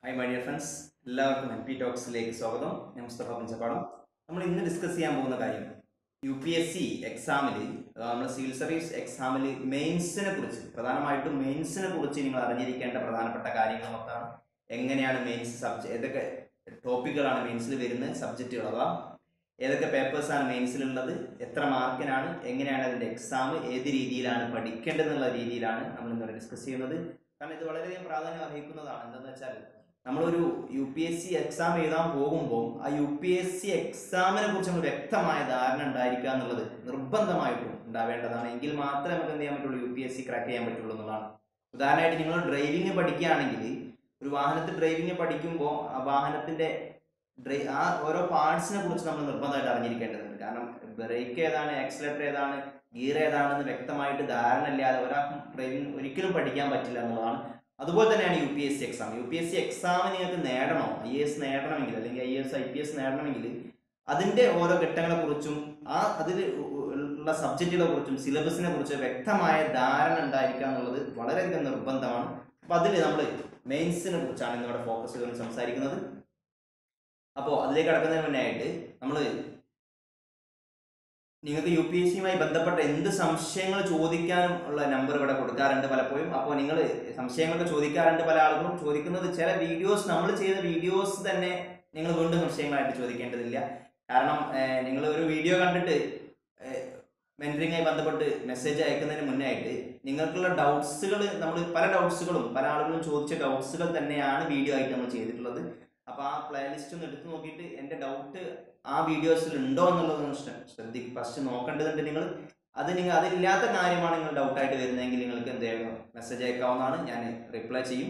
hi my dear friends എല്ലാവർക്കും M P ടോക്സിലേക്ക് സ്വാഗതം ഞാൻ മുസ്തഫ പഞ്ചപ്പാടം നമ്മൾ ഇന്ന് ഡിസ്കസ് ചെയ്യാൻ പോകുന്ന കാര്യം യു പി എസ് സി എക്സാമിൽ നമ്മൾ സിവിൽ സർവീസ് എക്സാമിൽ മെയിൻസിനെ കുറിച്ച് പ്രധാനമായിട്ടും മെയിൻസിനെ കുറിച്ച് നിങ്ങൾ അറിഞ്ഞിരിക്കേണ്ട പ്രധാനപ്പെട്ട കാര്യങ്ങൾ മൊത്തമാണ് എങ്ങനെയാണ് മെയിൻസ് സബ്ജക്ട് ഏതൊക്കെ ടോപ്പിക്കുകളാണ് മെയിൻസിൽ വരുന്ന സബ്ജക്റ്റുകൾ അഥവാ ഏതൊക്കെ പേപ്പേഴ്സാണ് മെയിൻസിലുള്ളത് എത്ര മാർക്കിനാണ് എങ്ങനെയാണ് അതിൻ്റെ എക്സാം ഏത് രീതിയിലാണ് പഠിക്കേണ്ടതെന്നുള്ള രീതിയിലാണ് നമ്മൾ ഇന്ന് ഡിസ്കസ് ചെയ്യുന്നത് കാരണം ഇത് വളരെയധികം പ്രാധാന്യം അർഹിക്കുന്നതാണ് എന്താണെന്ന് വെച്ചാൽ നമ്മളൊരു U P S C exam എഴുതാൻ പോകുമ്പോൾ ആ യു പി എസ് സി എക്സാമിനെ കുറിച്ച് നമുക്ക് വ്യക്തമായ ധാരണ ഉണ്ടായിരിക്കുക എന്നുള്ളത് നിർബന്ധമായിട്ടും ഉണ്ടാവേണ്ടതാണ് എങ്കിൽ മാത്രമേ നമുക്ക് എന്ത് ചെയ്യാൻ പറ്റുള്ളൂ U P S C crack ചെയ്യാൻ പറ്റുള്ളൂ എന്നുള്ളതാണ് ഉദാഹരണമായിട്ട് നിങ്ങൾ ഡ്രൈവിംഗ് പഠിക്കുകയാണെങ്കിൽ ഒരു വാഹനത്തിൽ ഡ്രൈവിംഗ് പഠിക്കുമ്പോൾ ആ വാഹനത്തിന്റെ ഡ്രൈ ആ ഓരോ പാർട്സിനെ കുറിച്ച് നമ്മൾ നിർബന്ധമായിട്ട് അറിഞ്ഞിരിക്കേണ്ടതുണ്ട് കാരണം ബ്രേക്ക് ഏതാണ് ആക്സിലേറ്റർ ഏതാണ് ഗിയർ ഏതാണെന്ന് വ്യക്തമായിട്ട് ധാരണ ഇല്ലാതെ ഒരാൾക്കും ഡ്രൈവിംഗ് ഒരിക്കലും പഠിക്കാൻ പറ്റില്ല എന്നുള്ളതാണ് അതുപോലെ തന്നെയാണ് U P S C exam U P S C exam നിങ്ങൾക്ക് നേടണോ ഐ എസ് നേടണമെങ്കിൽ അല്ലെങ്കിൽ I S I P S നേടണമെങ്കിൽ അതിന്റെ ഓരോ ഘട്ടങ്ങളെ കുറിച്ചും ആ അതിൽ ഉള്ള സബ്ജക്റ്റുകളെ കുറിച്ചും സിലബസിനെ കുറിച്ച് വ്യക്തമായ ധാരണ ഉണ്ടായിരിക്കുക എന്നുള്ളത് വളരെയധികം നിർബന്ധമാണ് അപ്പൊ അതിൽ നമ്മൾ മെയിൻസിനെ കുറിച്ചാണ് ഇന്നിവിടെ ഫോക്കസ് ചെയ്തുകൊണ്ട് സംസാരിക്കുന്നത് അപ്പോൾ അതിലേക്ക് കടക്കുന്നതിന് മുന്നേ ആയിട്ട് നമ്മൾ നിങ്ങൾക്ക് യു പി എസ് സിയുമായി ബന്ധപ്പെട്ട എന്ത് സംശയങ്ങൾ ചോദിക്കാനും ഉള്ള നമ്പർ ഇവിടെ കൊടുക്കാറുണ്ട് പലപ്പോഴും അപ്പോൾ നിങ്ങൾ സംശയങ്ങളൊക്കെ ചോദിക്കാറുണ്ട് പല ആളുകളും ചോദിക്കുന്നത് ചില വീഡിയോസ് നമ്മൾ ചെയ്ത വീഡിയോസ് തന്നെ നിങ്ങൾ വീണ്ടും സംശയങ്ങളായിട്ട് ചോദിക്കേണ്ടതില്ല കാരണം നിങ്ങൾ ഒരു വീഡിയോ കണ്ടിട്ട് മെൻറ്ററിങ്ങായി ബന്ധപ്പെട്ട് മെസ്സേജ് അയക്കുന്നതിന് മുന്നേ ആയിട്ട് നിങ്ങൾക്കുള്ള ഡൗട്ട്സുകൾ നമ്മൾ പല ഡൗട്ട്സുകളും പല ആളുകളും ചോദിച്ച ഡൗട്ട്സുകൾ തന്നെയാണ് വീഡിയോ ആയിട്ട് നമ്മൾ ചെയ്തിട്ടുള്ളത് അപ്പോൾ ആ പ്ലേലിസ്റ്റ് ഒന്ന് എടുത്ത് നോക്കിയിട്ട് എൻ്റെ ഡൗട്ട് ആ വീഡിയോസിൽ ഉണ്ടോ എന്നുള്ളത് ഒന്ന് ശ്രദ്ധിക്കും ഫസ്റ്റ് നോക്കേണ്ടതുണ്ട് നിങ്ങൾ അത് നിങ്ങൾ അതില്ലാത്ത കാര്യമാണ് നിങ്ങൾ ഡൗട്ടായിട്ട് വരുന്നതെങ്കിൽ നിങ്ങൾക്ക് എന്ത് ചെയ്യണം മെസ്സേജ് അയക്കാവുന്നതാണ് ഞാൻ റിപ്ലൈ ചെയ്യും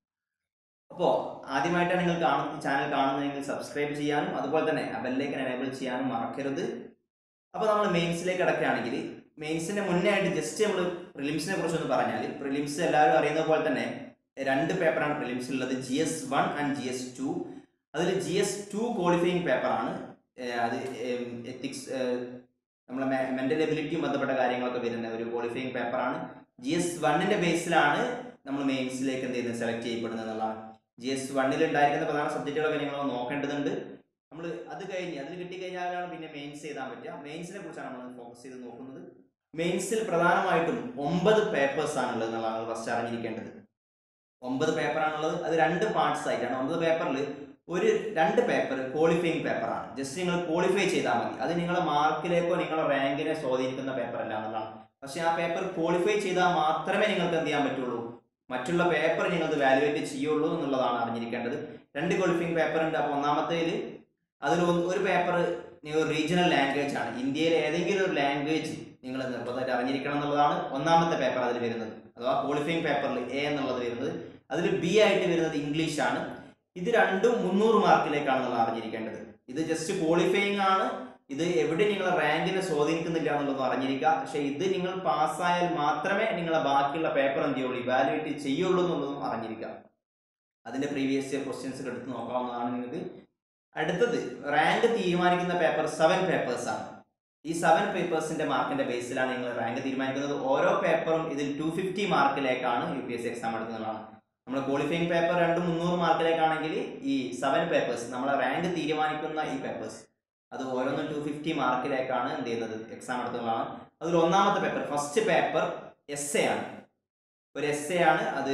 അപ്പോൾ ആദ്യമായിട്ടാണ് നിങ്ങൾ കാണുന്ന ചാനൽ കാണുന്നതെങ്കിൽ സബ്സ്ക്രൈബ് ചെയ്യാനും അതുപോലെ തന്നെ ആ ബെല്ലേക്ക് എനേബിൾ ചെയ്യാനും മറക്കരുത് അപ്പോൾ നമ്മൾ മെയിൻസിലേക്ക് കിടക്കുകയാണെങ്കിൽ മെയിൻസിന്റെ മുന്നേ ആയിട്ട് ജസ്റ്റ് നമ്മൾ പ്രിലിംസിനെ കുറിച്ച് ഒന്ന് പറഞ്ഞാൽ പ്രിലിംസ് എല്ലാവരും അറിയുന്ന പോലെ തന്നെ രണ്ട് പേപ്പറാണ് പ്രിലിംസ് ഉള്ളത് G S one and G S two അതിൽ ജി എസ് ടു ക്വാളിഫയിങ് പേപ്പറാണ് അത് എത്തിക്സ് നമ്മളെ മെന്റൽ എബിലിറ്റിയും ബന്ധപ്പെട്ട കാര്യങ്ങളൊക്കെ വരുന്ന ഒരു ക്വാളിഫയിങ് പേപ്പറാണ് ജി എസ് വണ്ണിന്റെ ബേസിലാണ് നമ്മൾ മെയിൻസിലേക്ക് എന്ത് ചെയ്യുന്നത് സെലക്ട് ചെയ്യപ്പെടുന്നത് എന്നുള്ളതാണ് ജി എസ് വണ്ണിൽ ഉണ്ടായിരിക്കുന്ന പ്രധാന സബ്ജക്റ്റുകളൊക്കെ നിങ്ങൾ നോക്കേണ്ടതുണ്ട് നമ്മൾ അത് കഴിഞ്ഞ് അതിൽ കിട്ടിക്കഴിഞ്ഞാലാണ് പിന്നെ മെയിൻസ് ചെയ്താൻ പറ്റുക മെയിൻസിനെ കുറിച്ചാണ് നമ്മൾ ഫോക്കസ് ചെയ്ത് നോക്കുന്നത് മെയിൻസിൽ പ്രധാനമായിട്ടും ഒമ്പത് പേപ്പേഴ്സ് ആണുള്ളത് എന്നുള്ളതാണ് ഫസ്റ്റ് അറിഞ്ഞിരിക്കേണ്ടത് ഒമ്പത് പേപ്പറാണുള്ളത് അത് രണ്ട് പാർട്സ് ആയിട്ടാണ് ഒമ്പത് പേപ്പറിൽ ഒരു രണ്ട് പേപ്പർ ക്വാളിഫയിങ് പേപ്പറാണ് ജസ്റ്റ് നിങ്ങൾ ക്വാളിഫൈ ചെയ്താൽ മതി അത് നിങ്ങളുടെ മാർക്കിലേക്കോ നിങ്ങളുടെ റാങ്കിനെ സ്വാധീനിക്കുന്ന പേപ്പർ അല്ല എന്നുള്ളതാണ് പക്ഷേ ആ പേപ്പർ ക്വാളിഫൈ ചെയ്താൽ മാത്രമേ നിങ്ങൾക്ക് എന്ത് ചെയ്യാൻ പറ്റുള്ളൂ മറ്റുള്ള പേപ്പർ നിങ്ങൾ വാലുവേറ്റ് ചെയ്യുള്ളൂ എന്നുള്ളതാണ് അറിഞ്ഞിരിക്കേണ്ടത് രണ്ട് ക്വാളിഫയിങ് പേപ്പർ ഉണ്ട് അപ്പോൾ ഒന്നാമത്തേൽ അതിൽ ഒരു പേപ്പർ നിങ്ങൾ റീജിയണൽ ലാംഗ്വേജ് ആണ് ഇന്ത്യയിലെ ഏതെങ്കിലും ഒരു ലാംഗ്വേജ് നിങ്ങൾ നിർബന്ധമായിട്ട് അറിഞ്ഞിരിക്കണം എന്നുള്ളതാണ് ഒന്നാമത്തെ പേപ്പർ അതിൽ വരുന്നത് അഥവാ ക്വാളിഫയിങ് പേപ്പറിൽ എ എന്നുള്ളത് വരുന്നത് അതിൽ ബി ആയിട്ട് വരുന്നത് ഇംഗ്ലീഷ് ആണ് ഇത് രണ്ടും മുന്നൂറ് മാർക്കിലേക്കാണെന്നുള്ള അറിഞ്ഞിരിക്കേണ്ടത് ഇത് ജസ്റ്റ് ക്വാളിഫയിങ് ആണ് ഇത് എവിടെ നിങ്ങളെ റാങ്കിനെ സ്വാധീനിക്കുന്നില്ല എന്നുള്ളത് അറിഞ്ഞിരിക്കുക പക്ഷേ ഇത് നിങ്ങൾ പാസ്സായാൽ മാത്രമേ നിങ്ങളെ ബാക്കിയുള്ള പേപ്പർ എന്ത് ചെയ്യുള്ളൂ ഇവാലുവേറ്റ് ചെയ്യുള്ളൂ എന്നുള്ളതും അറിഞ്ഞിരിക്കുക അതിന്റെ പ്രീവിയസ് ഇയർ ക്വസ്റ്റ്യൻസ് എടുത്ത് നോക്കാവുന്നതാണ് നിങ്ങൾക്ക് അടുത്തത് റാങ്ക് തീരുമാനിക്കുന്ന പേപ്പർ സെവൻ പേപ്പേഴ്സ് ആണ് ഈ സെവൻ പേപ്പേഴ്സിന്റെ മാർക്കിന്റെ ബേസിലാണ് നിങ്ങൾ റാങ്ക് തീരുമാനിക്കുന്നത് ഓരോ പേപ്പറും ഇതിൽ ടു ഫിഫ്റ്റി മാർക്കിലേക്കാണ് U P S C exam എടുക്കുന്നതാണ് നമ്മൾ ക്വാളിഫയിങ് പേപ്പർ രണ്ട് മുന്നൂറ് മാർക്കിലേക്കാണെങ്കിൽ ഈ സെവൻ പേപ്പേഴ്സ് നമ്മളെ റാങ്ക് തീരുമാനിക്കുന്ന ഈ പേപ്പേഴ്സ് അത് ഓരോന്നും ടു ഫിഫ്റ്റി മാർക്കിലേക്കാണ് എന്ത് ചെയ്യുന്നത് എക്സാം എടുക്കുന്നതാണ് അതിൽ ഒന്നാമത്തെ paper first paper essay ആണ് ഒരു എസ് എ ആണ് അത്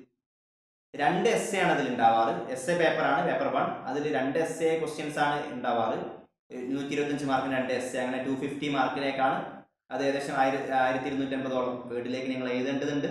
രണ്ട് എസ് എ ആണ് അതിൽ ഉണ്ടാവാറ് എസ് എ പേപ്പറാണ് പേപ്പർ വൺ അതിൽ രണ്ട് എസ് എ ക്വസ്റ്റ്യൻസ് ആണ് ഉണ്ടാവാറ് നൂറ്റി ഇരുപത്തഞ്ച് മാർക്കിന് രണ്ട് എസ് എ അങ്ങനെ ടു ഫിഫ്റ്റി മാർക്കിലേക്കാണ് അത് ഏകദേശം ആയിരത്തി ആയിരത്തി ഇരുന്നൂറ്റി അൻപതോളം വീട്ടിലേക്ക് നിങ്ങൾ എഴുതേണ്ടതുണ്ട്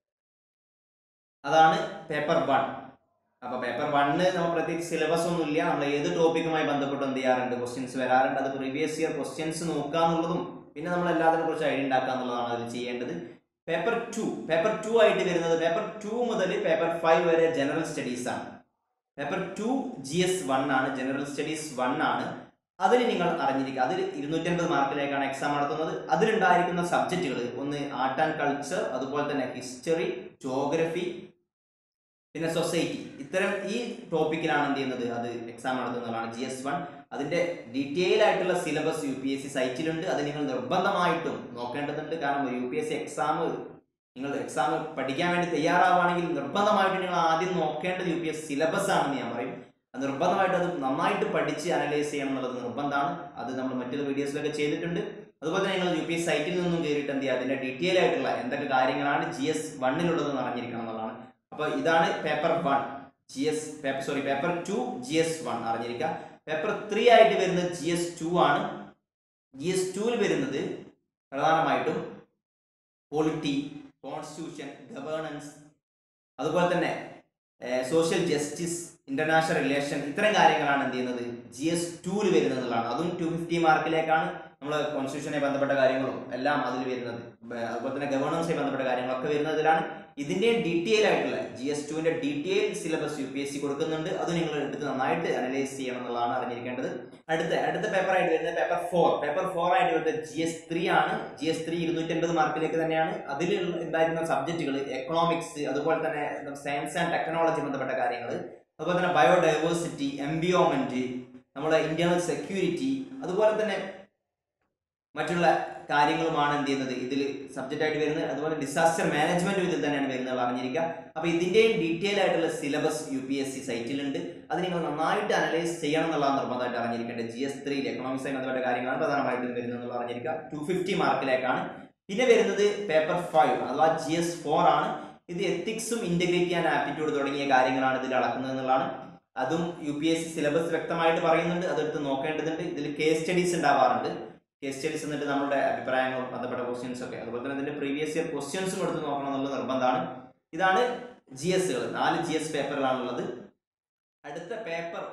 അതാണ് പേപ്പർ വൺ അപ്പൊ പേപ്പർ വണ്ണ് നമ്മൾ പ്രത്യേകിച്ച് സിലബസ് ഒന്നും ഇല്ല നമ്മൾ ഏത് ടോപ്പിക്കുമായി ബന്ധപ്പെട്ട് എന്ത് ചെയ്യാറുണ്ട് ക്വസ്റ്റ്യൻസ് വരാറുണ്ട് അത് പ്രീവിയസ് ഇയർ ക്വസ്റ്റ്യൻസ് നോക്കുക എന്നുള്ളതും പിന്നെ നമ്മൾ എല്ലാത്തിനെ കുറിച്ച് ഐഡിയ ഉണ്ടാക്കുക എന്നുള്ളതാണ് അതിൽ ചെയ്യേണ്ടത് പേപ്പർ ടു പേപ്പർ ടു ആയിട്ട് വരുന്നത് പേപ്പർ ടു മുതൽ പേപ്പർ ഫൈവ് വരെ ജനറൽ സ്റ്റഡീസ് ആണ് paper two G S one ആണ് ജനറൽ സ്റ്റഡീസ് വൺ ആണ് അതിൽ നിങ്ങൾ അറിഞ്ഞിരിക്കുക അതിൽ ഇരുന്നൂറ്റൻപത് മാർക്കിലേക്കാണ് എക്സാം നടത്തുന്നത് അതിലുണ്ടായിരിക്കുന്ന സബ്ജക്റ്റുകൾ ഒന്ന് ആർട്ട് ആൻഡ് കൾച്ചർ അതുപോലെ തന്നെ ഹിസ്റ്ററി ജോഗ്രഫി പിന്നെ സൊസൈറ്റി ഇത്തരം ഈ ടോപ്പിക്കിലാണ് എന്ത് ചെയ്യുന്നത് അത് എക്സാം നടത്തുന്നതാണ് ജി എസ് വൺ അതിന്റെ ഡീറ്റെയിൽ ആയിട്ടുള്ള syllabus U P S C സൈറ്റിലുണ്ട് അത് നിങ്ങൾ നിർബന്ധമായിട്ടും നോക്കേണ്ടതുണ്ട് കാരണം U P S C exam നിങ്ങൾ എക്സാം പഠിക്കാൻ വേണ്ടി തയ്യാറാവുകയാണെങ്കിൽ നിർബന്ധമായിട്ട് നിങ്ങൾ ആദ്യം നോക്കേണ്ടത് യു പി എസ് സിലബസ് ആണെന്ന് ഞാൻ പറയും അത് നിർബന്ധമായിട്ട് അത് നന്നായിട്ട് പഠിച്ച് അനലൈസ് ചെയ്യണം എന്നുള്ളത് നിർബന്ധമാണ് അത് നമ്മൾ മറ്റുള്ള വീഡിയോസിലൊക്കെ ചെയ്തിട്ടുണ്ട് അതുപോലെ തന്നെ നിങ്ങൾ യു പി എസ് സൈറ്റിൽ നിന്നും കയറിയിട്ട് എന്ത് ചെയ്യുക അതിന്റെ ഡീറ്റെയിൽ ആയിട്ടുള്ള എന്തൊക്കെ കാര്യങ്ങളാണ് ജി എസ് വണ്ണിലുള്ളത് അറിഞ്ഞിരിക്കണം എന്നുള്ളതാണ് അപ്പോൾ ഇതാണ് paper one G S paper sorry paper two G S one അറിഞ്ഞിരിക്കുക പേപ്പർ ത്രീ ആയിട്ട് വരുന്നത് ജി എസ് ടു ആണ് ജി എസ് ടുവിൽ വരുന്നത് പ്രധാനമായിട്ടും പോളിറ്റി കോൺസ്റ്റിറ്റ്യൂഷൻ ഗവേണൻസ് അതുപോലെ തന്നെ സോഷ്യൽ ജസ്റ്റിസ് ഇന്റർനാഷണൽ റിലേഷൻ ഇത്തരം കാര്യങ്ങളാണ് എന്ത് ചെയ്യുന്നത് ജി എസ് ടുവിൽ വരുന്നത് എന്നുള്ളതാണ് അതും ടു ഫിഫ്റ്റി മാർക്കിലേക്കാണ് നമ്മൾ കോൺസ്റ്റിറ്റ്യൂഷനെ ബന്ധപ്പെട്ട കാര്യങ്ങളും എല്ലാം അതിൽ വരുന്നത് ബ- അതുപോലെ തന്നെ ഗവേണൻസുമായി ബന്ധപ്പെട്ട കാര്യങ്ങളൊക്കെ വരുന്നതിലാണ് ഇതിന്റെ ഡീറ്റെയിൽ ആയിട്ടുള്ള ജി എസ് ടുവിന്റെ detail syllabus U P S C കൊടുക്കുന്നുണ്ട് അത് നിങ്ങൾ എടുത്ത് നന്നായിട്ട് അനലൈസ് ചെയ്യണം എന്നുള്ളതാണ് അറിഞ്ഞിരിക്കേണ്ടത് അടുത്ത അടുത്ത പേപ്പർ ആയിട്ട് വരുന്നത് പേപ്പർ ഫോർ പേപ്പർ ഫോർ ആയിട്ട് വരുന്നത് ജി എസ് ത്രീ ആണ് ജി എസ് ത്രീ ഇരുന്നൂറ്റി അൻപത് മാർക്കിലേക്ക് തന്നെയാണ് അതിൽ ഉണ്ടായിരുന്ന സബ്ജക്റ്റുകൾ എക്കണോമിക്സ് അതുപോലെ തന്നെ സയൻസ് ആൻഡ് ടെക്നോളജി ബന്ധപ്പെട്ട കാര്യങ്ങൾ അതുപോലെ തന്നെ ബയോഡൈവേഴ്സിറ്റി എംബിയോമെന്റ് നമ്മുടെ ഇന്റേണൽ സെക്യൂരിറ്റി അതുപോലെ തന്നെ മറ്റുള്ള കാര്യങ്ങളുമാണ് എന്ത് ചെയ്യുന്നത് ഇതിൽ സബ്ജക്റ്റ് ആയിട്ട് വരുന്നത് അതുപോലെ ഡിസാസ്റ്റർ മാനേജ്മെന്റും ഇതിൽ തന്നെയാണ് വരുന്നത് അറിഞ്ഞിരിക്കുക അപ്പൊ ഇതിന്റെയും ഡീറ്റെയിൽ ആയിട്ടുള്ള syllabus U P S C സൈറ്റിലുണ്ട് അത് നിങ്ങൾ നന്നായിട്ട് അനലൈസ് ചെയ്യണം എന്നുള്ളതാണ് നിർബന്ധമായിട്ട് അറിഞ്ഞിരിക്കേണ്ടത് ജി എസ് ത്രീയിൽ എക്കണോമിക്സുമായി ബന്ധപ്പെട്ട കാര്യങ്ങളാണ് പ്രധാനമായിട്ടും വരുന്നത് എന്നുള്ള അറിഞ്ഞിരിക്കുക ടു ഫിഫ്റ്റി മാർക്കിലേക്കാണ് പിന്നെ വരുന്നത് പേപ്പർ ഫൈവ് അഥവാ ജി എസ് ഫോർ ആണ് ഇത് എത്തിക്സും ഇന്റഗ്രേറ്റ് ആൻഡ് ആപ്റ്റിറ്റ്യൂഡ് തുടങ്ങിയ കാര്യങ്ങളാണ് ഇതിൽ അളക്കുന്നത് എന്നുള്ളതാണ് അതും U P S C syllabus വ്യക്തമായിട്ട് പറയുന്നുണ്ട് അതെടുത്ത് നോക്കേണ്ടതുണ്ട് ഇതിൽ കേസ് സ്റ്റഡീസ് ഉണ്ടാവാറുണ്ട് കേസ് സ്റ്റഡീസ് എന്നിട്ട് നമ്മുടെ അഭിപ്രായങ്ങളും ബന്ധപ്പെട്ട ക്വസ്റ്റ്യൻസ് ഒക്കെ അതുപോലെ തന്നെ ഇതിന്റെ പ്രീവിയസ് ഇയർ ക്വസ്റ്റ്യൻസും എടുത്ത് നോക്കണം എന്നുള്ളത് നിർബന്ധമാണ് ഇതാണ് ജി എസുകൾ നാല് ജി എസ് പേപ്പറിലാണുള്ളത് അടുത്ത പേപ്പർ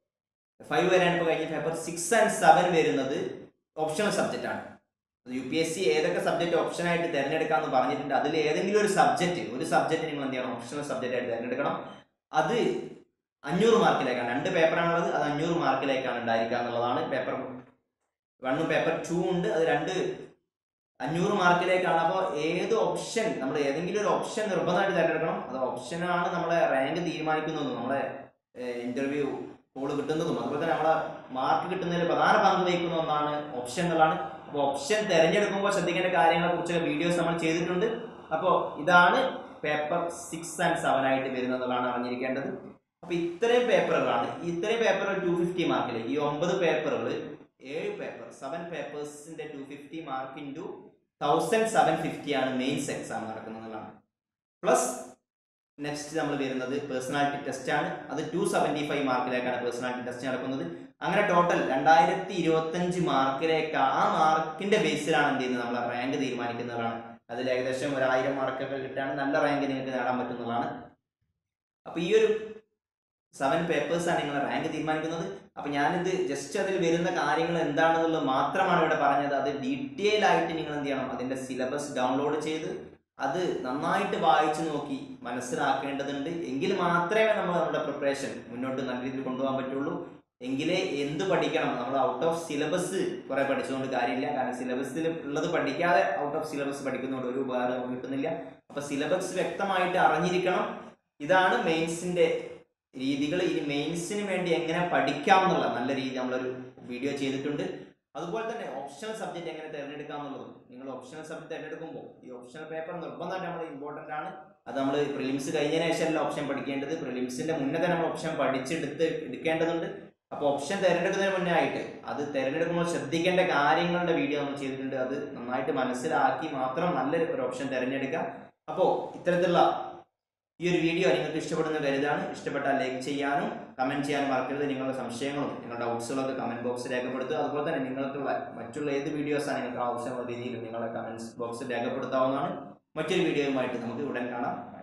ഫൈവ് വരെയാണ് ഇപ്പോൾ കഴിഞ്ഞ പേപ്പർ സിക്സ് ആൻഡ് സെവൻ വരുന്നത് ഓപ്ഷണൽ സബ്ജക്റ്റ് ആണ് യു പി എസ് സി ഏതൊക്കെ സബ്ജക്റ്റ് ഓപ്ഷനായിട്ട് തിരഞ്ഞെടുക്കാമെന്ന് പറഞ്ഞിട്ടുണ്ട് അതിൽ ഏതെങ്കിലും ഒരു സബ്ജക്റ്റ് ഒരു സബ്ജക്റ്റ് നിങ്ങൾ എന്ത് ചെയ്യണം ഓപ്ഷണൽ സബ്ജക്റ്റ് ആയിട്ട് തിരഞ്ഞെടുക്കണം അത് അഞ്ഞൂറ് മാർക്കിലേക്കാണ് രണ്ട് പേപ്പറാണുള്ളത് അത് അഞ്ഞൂറ് മാർക്കിലേക്കാണ് ഉണ്ടായിരിക്കുക എന്നുള്ളതാണ് പേപ്പർ വണ്ണും പേപ്പർ ടു ഉണ്ട് അത് രണ്ട് അഞ്ഞൂറ് മാർക്കിലേക്കാണ് അപ്പോൾ ഏത് ഓപ്ഷൻ നമ്മൾ ഏതെങ്കിലും ഒരു ഓപ്ഷൻ നിർബന്ധമായിട്ട് തിരഞ്ഞെടുക്കണം അത് ഓപ്ഷനാണ് നമ്മളെ റാങ്ക് തീരുമാനിക്കുന്നതും നമ്മളെ ഇന്റർവ്യൂ കോൾ കിട്ടുന്നതും അതുപോലെ തന്നെ നമ്മളെ മാർക്ക് കിട്ടുന്നതിൽ പ്രധാന പങ്ക് വഹിക്കുന്ന ഒന്നാണ് ഓപ്ഷൻ എന്നുള്ളതാണ് അപ്പോൾ ഓപ്ഷൻ തിരഞ്ഞെടുക്കുമ്പോൾ ശ്രദ്ധിക്കേണ്ട കാര്യങ്ങളെ കുറിച്ച് വീഡിയോസ് നമ്മൾ ചെയ്തിട്ടുണ്ട് അപ്പോൾ ഇതാണ് പേപ്പർ സിക്സ് ആൻഡ് സെവൻ ആയിട്ട് വരുന്നതാണ് അറിഞ്ഞിരിക്കേണ്ടത് അപ്പോൾ ഇത്രയും പേപ്പറുകളാണ് ഇത്രയും പേപ്പറുകൾ ടു ഫിഫ്റ്റി മാർക്കിൽ ഈ ഒമ്പത് പേപ്പറുകൾ ഏഴ് പേപ്പർ സെവൻ പേപ്പേഴ്സിന്റെ two fifty mark into thousand seven fifty ആണ് മെയിൻസ് എക്സാം നടക്കുന്നതാണ് പ്ലസ് നെക്സ്റ്റ് നമ്മൾ വരുന്നത് പേഴ്സണാലിറ്റി ടെസ്റ്റ് ആണ് അത് ടു സെവൻറ്റി ഫൈവ് മാർക്കിലേക്കാണ് പേഴ്സണാലിറ്റി ടെസ്റ്റ് നടക്കുന്നത് അങ്ങനെ ടോട്ടൽ രണ്ടായിരത്തി ഇരുപത്തഞ്ച് മാർക്കിലേക്ക് ആ മാർക്കിന്റെ ബേസിലാണ് എന്ത് ചെയ്യുന്നത് നമ്മൾ റാങ്ക് തീരുമാനിക്കുന്നതാണ് അതിൽ ഏകദേശം ഒരു ആയിരം മാർക്കൊക്കെ കിട്ടുകയാണ് നല്ല റാങ്ക് നിങ്ങൾക്ക് നേടാൻ പറ്റുന്നതാണ് അപ്പൊ ഈ ഒരു സെവൻ പേപ്പേഴ്സാണ് നിങ്ങൾ റാങ്ക് തീരുമാനിക്കുന്നത് അപ്പൊ ഞാനിത് ജസ്റ്റ് അതിൽ വരുന്ന കാര്യങ്ങൾ എന്താണെന്നുള്ളത് മാത്രമാണ് ഇവിടെ പറഞ്ഞത് അത് ഡീറ്റെയിൽ ആയിട്ട് നിങ്ങൾ എന്ത് ചെയ്യണം അതിന്റെ സിലബസ് ഡൗൺലോഡ് ചെയ്ത് അത് നന്നായിട്ട് വായിച്ചു നോക്കി മനസ്സിലാക്കേണ്ടതുണ്ട് എങ്കിൽ മാത്രമേ നമ്മൾ നമ്മുടെ പ്രിപ്പറേഷൻ മുന്നോട്ട് നല്ല രീതിയിൽ കൊണ്ടുപോകാൻ പറ്റുള്ളൂ എങ്കിലേ എന്ത് പഠിക്കണം നമ്മൾ ഔട്ട് ഓഫ് സിലബസ് കുറെ പഠിച്ചുകൊണ്ട് കാര്യമില്ല കാരണം സിലബസിൽ ഉള്ളത് പഠിക്കാതെ ഔട്ട് ഓഫ് സിലബസ് പഠിക്കുന്നതുകൊണ്ട് ഒരു ഉപകാരം നമുക്ക് കിട്ടുന്നില്ല അപ്പൊ സിലബസ് വ്യക്തമായിട്ട് അറിഞ്ഞിരിക്കണം ഇതാണ് മെയിൻസിന്റെ രീതികൾ ഈ മെയിൻസിന് വേണ്ടി എങ്ങനെ പഠിക്കാം എന്നുള്ള നല്ല രീതി നമ്മളൊരു വീഡിയോ ചെയ്തിട്ടുണ്ട് അതുപോലെ തന്നെ ഓപ്ഷണൽ സബ്ജക്റ്റ് എങ്ങനെ തിരഞ്ഞെടുക്കാം എന്നുള്ളതും നിങ്ങൾ ഓപ്ഷണൽ സബ്ജക്ട് തിരഞ്ഞെടുക്കുമ്പോൾ ഈ ഓപ്ഷണൽ പേപ്പർ നിർബന്ധമായിട്ട് നമ്മൾ ഇമ്പോർട്ടൻ്റ് ആണ് അത് നമ്മൾ പ്രിലിംസ് കഴിഞ്ഞതിന് ശേഷമല്ല ഓപ്ഷൻ പഠിക്കേണ്ടത് പ്രിലിംസിന്റെ മുന്നേ തന്നെ നമ്മൾ ഓപ്ഷൻ പഠിച്ചെടുത്ത് എടുക്കേണ്ടതുണ്ട് അപ്പോൾ ഓപ്ഷൻ തിരഞ്ഞെടുക്കുന്നതിന് മുന്നേ ആയിട്ട് അത് തിരഞ്ഞെടുക്കുമ്പോൾ ശ്രദ്ധിക്കേണ്ട കാര്യങ്ങളുടെ വീഡിയോ നമ്മൾ ചെയ്തിട്ടുണ്ട് അത് നന്നായിട്ട് മനസ്സിലാക്കി മാത്രം നല്ലൊരു ഒരു ഓപ്ഷൻ തിരഞ്ഞെടുക്കുക അപ്പോൾ ഇത്തരത്തിലുള്ള ഈ ഒരു വീഡിയോ നിങ്ങൾക്ക് ഇഷ്ടപ്പെടുന്ന കരുതാണ് ഇഷ്ടപ്പെട്ടാൽ ലൈക്ക് ചെയ്യാനും കമന്റ് ചെയ്യാനും മറക്കരുത് നിങ്ങളുടെ സംശയങ്ങളും നിങ്ങളുടെ ഡൗട്ട്സുകളൊക്കെ കമന്റ് ബോക്സിൽ രേഖപ്പെടുത്തുക അതുപോലെ തന്നെ നിങ്ങൾക്കുള്ള മറ്റുള്ള ഏത് വീഡിയോസാണ് നിങ്ങൾക്ക് ആവശ്യമുള്ള രീതിയിൽ നിങ്ങളുടെ കമന്റ് ബോക്സിൽ രേഖപ്പെടുത്താവുന്നതാണ് മറ്റൊരു വീഡിയോയുമായിട്ട് നമുക്ക് ഉടൻ കാണാം